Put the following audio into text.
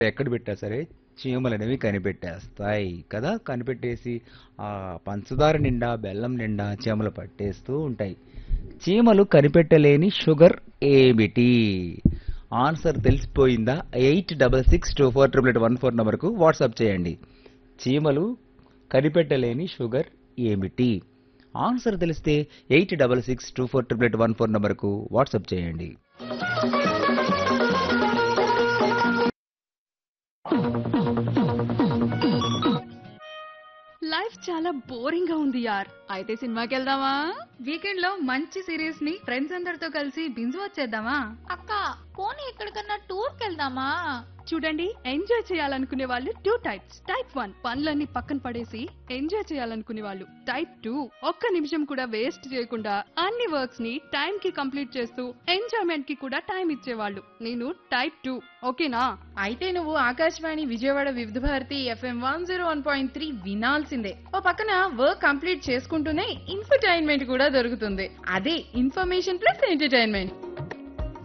ఎక్కడ పెట్టా సరే చీమలు అనేవి కనిపెట్టేస్తాయి కదా కనిపెట్టేసి ఆ పంచదార నిండా బెల్లం నిండా చీమలు పట్టేస్తూ ఉంటాయి చీమలు కనిపెట్టలేని షుగర్ ఏమిటి ఆన్సర్ తెలిసిపోయిందా eight double six two four triple eight one four నెంబర్కు వాట్సాప్ చేయండి చీమలు కనిపెట్టలేని షుగర్ ఏమిటి ఆన్సర్ తెలిస్తే eight double six two four triple eight one four నెంబర్కు వాట్సాప్ చేయండి లైఫ్ చాలా బోరింగ్ గా ఉంది యార్ అయితే సినిమాకి వెళ్దామా వీకెండ్ లో మంచి సిరీస్ ని ఫ్రెండ్స్ అందరితో కలిసి బింజు వచ్చేద్దామా అక్క పోనీ ఎక్కడికన్నా టూర్ కెళ్దామా చూడండి ఎంజాయ్ చేయాలనుకునే వాళ్ళు టూ టైప్స్ టైప్ వన్ పనులన్నీ పక్కన పడేసి ఎంజాయ్ చేయాలనుకునే వాళ్ళు టైప్ టూ ఒక్క నిమిషం కూడా వేస్ట్ చేయకుండా అన్ని వర్క్స్ ని టైం కి కంప్లీట్ చేస్తూ ఎంజాయ్మెంట్ కి కూడా టైం ఇచ్చేవాళ్ళు నేను టైప్ టూ ఓకేనా అయితే నువ్వు Akashvani Vijayawada Vividh Bharati FM one zero one point three వినాల్సిందే ఓ పక్కన వర్క్ కంప్లీట్ చేసుకుంటూనే ఇన్ఫర్టైన్మెంట్ కూడా దొరుకుతుంది అదే ఇన్ఫర్మేషన్ ప్లస్ ఎంటర్టైన్మెంట్